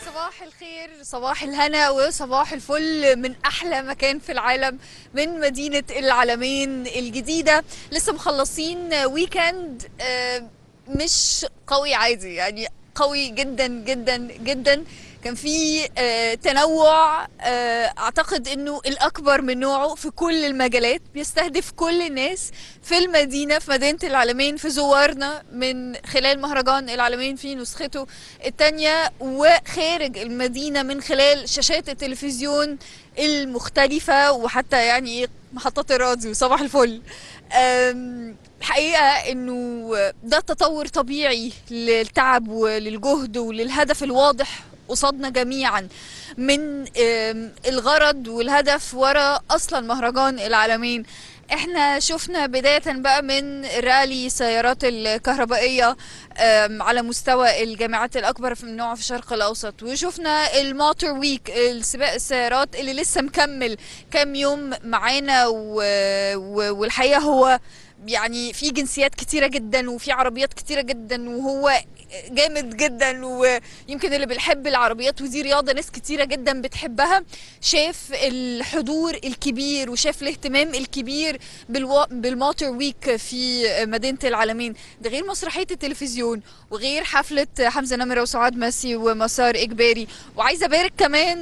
صباح الخير صباح الهنا وصباح الفل من احلى مكان في العالم من مدينه العالمين الجديده لسه مخلصين ويكند آه، مش قوي عادي يعني قوي جدا جدا جدا كان في آه، تنوع آه، اعتقد انه الاكبر من نوعه في كل المجالات بيستهدف كل الناس في المدينه في مدينه العالمين في زوارنا من خلال مهرجان العالمين في نسخته الثانيه وخارج المدينه من خلال شاشات التلفزيون المختلفه وحتى يعني محطات الراديو صباح الفل أم، الحقيقه انه ده تطور طبيعي للتعب وللجهد وللهدف الواضح قصادنا جميعا من أم، الغرض والهدف ورا اصلا مهرجان العالمين احنا شفنا بداية بقى من رالي سيارات الكهربائية أم، على مستوى الجامعات الأكبر في النوع في الشرق الأوسط وشفنا الموتور ويك السباق السيارات اللي لسه مكمل كام يوم معانا و... و... والحقيقة هو يعني في جنسيات كتيرة جدا وفي عربيات كتيرة جدا وهو جامد جدا ويمكن اللي بيحب العربيات ودي رياضة ناس كتيرة جدا بتحبها شاف الحضور الكبير وشاف الاهتمام الكبير بالو... بالموتور ويك في مدينة العالمين ده غير مسرحية التلفزيون وغير حفلة حمزة نمرة وسعاد مسي ومسار إجباري وعايزة أبارك كمان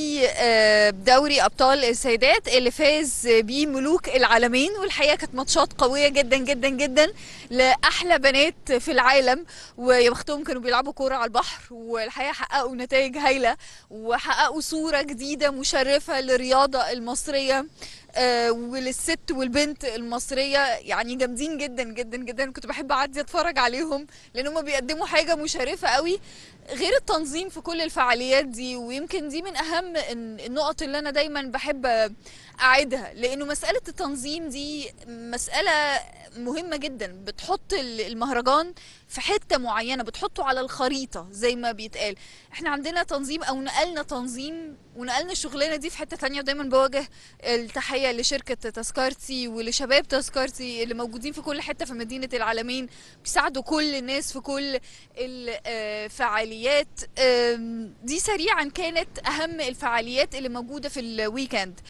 لدوري أبطال السيدات اللي فاز بيه ملوك العالمين والحقيقة كانت ماتشات قوية جدا جدا جدا لأحلى بنات في العالم ويا بختهم كانوا بيلعبوا كورة على البحر والحقيقة حققوا نتائج هايلة وحققوا صورة جديدة مشرفة للرياضة المصرية آه، وللست والبنت المصرية يعني جامدين جدا جدا جدا كنت بحب أعدي أتفرج عليهم لأن هم بيقدموا حاجة مشرفة قوي غير التنظيم في كل الفعاليات دي ويمكن دي من أهم الن- النقط اللي أنا دايما بحب أعيدها لأنه مسألة التنظيم دي مسألة مهمة جدا بتحط ال- المهرجان في حتة معينة بتحطه على الخريطة زي ما بيتقال احنا عندنا تنظيم او نقلنا تنظيم ونقلنا الشغلانة دي في حتة تانية ودايما بوجه التحية لشركة تذكرتي ولشباب تذكرتي اللي موجودين في كل حتة في مدينة العالمين بيساعدوا كل الناس في كل الفعاليات أم، دي سريعا كانت اهم الفعاليات اللي موجودة في الويكند